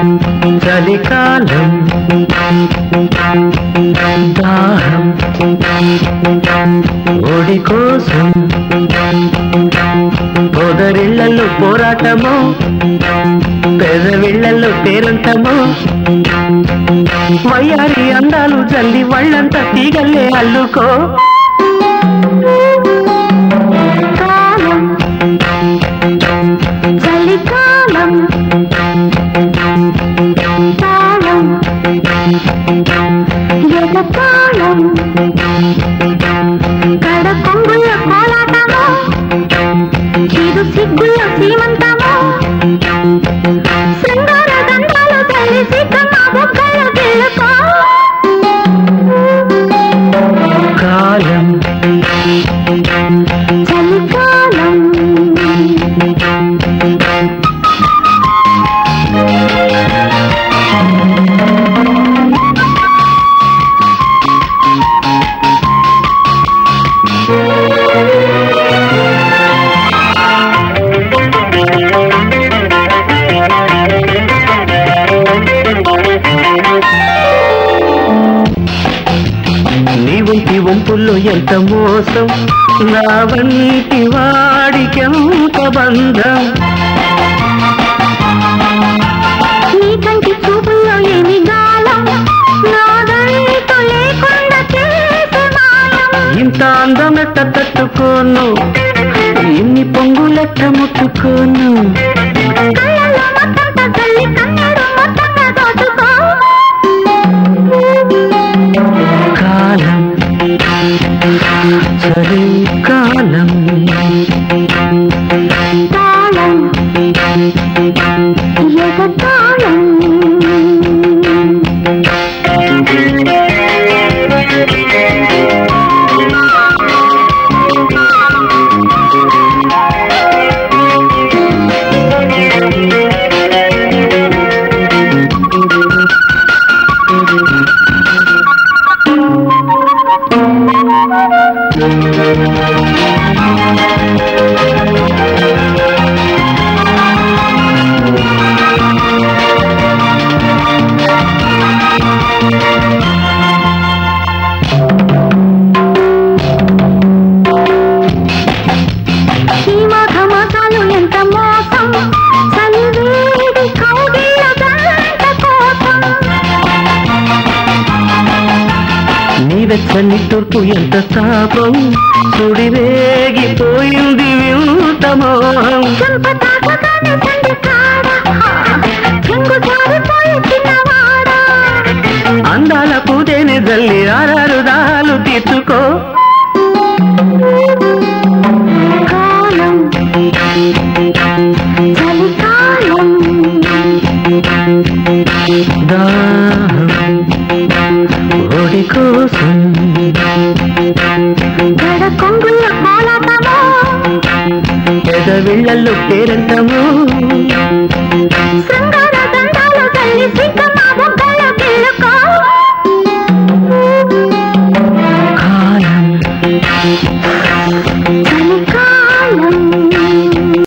చలికాలం దాహం ఓడి కోసం పొదరిళ్లలో పోరాటము పెదవిళ్లలో పేరంటము వయ్యారి అందాలు జల్లి వాళ్ళంతా తీగల్లే అల్లుకో కాలం చలికాలం తాళం ఎగతాళం కడ కొంగుల కోలాటము చిరు సిగ్గుల సీమంతము శృంగార దండాలు తెలిసి కమ్మ బొక్కల గిల్లుకో కాలం చలికాలం నీ వంటి వంపుల్లో ఎంత మోసం నా వంటి వాడికెంత బంధం నీ కంటి చూపుల్లో ఏమి గాలం నాదంటూ లేకుండా చేసే మాయం ఇంత అందమెట్ట తట్టుకోను ఇన్ని పొంగులెట్ట ముట్టుకోను కళ్ళలో మొత్తంతా చల్లి కన్నీరు మొత్తంగా దోచుకో కాలం చలి కాలం తాళం ఎగతాళం ఈ మాఘ మాసాలు ఎంత మోసం చలివేడి కౌగిళ్ళ గంట కోసం నీ వెచ్చని తూర్పు ఎంత తాపం సుడి వేగిపోయింది వింత మోహం చెంప తాకగానే సండి కాడ చెంగు జారిపోయే చిన్నవాడ అందాల పూజని జల్లి అరరుదాలు తీర్చుకో కాలం చలికాలం దాహం ఓడి కోసం గడ కొంగుల కోలాటము పెదవిళ్ళల్లో పేరంటము శృంగార దండాలు తల్లి సిగ్గమ్మ బొక్కల గిల్లుకో కాలం చలికాలం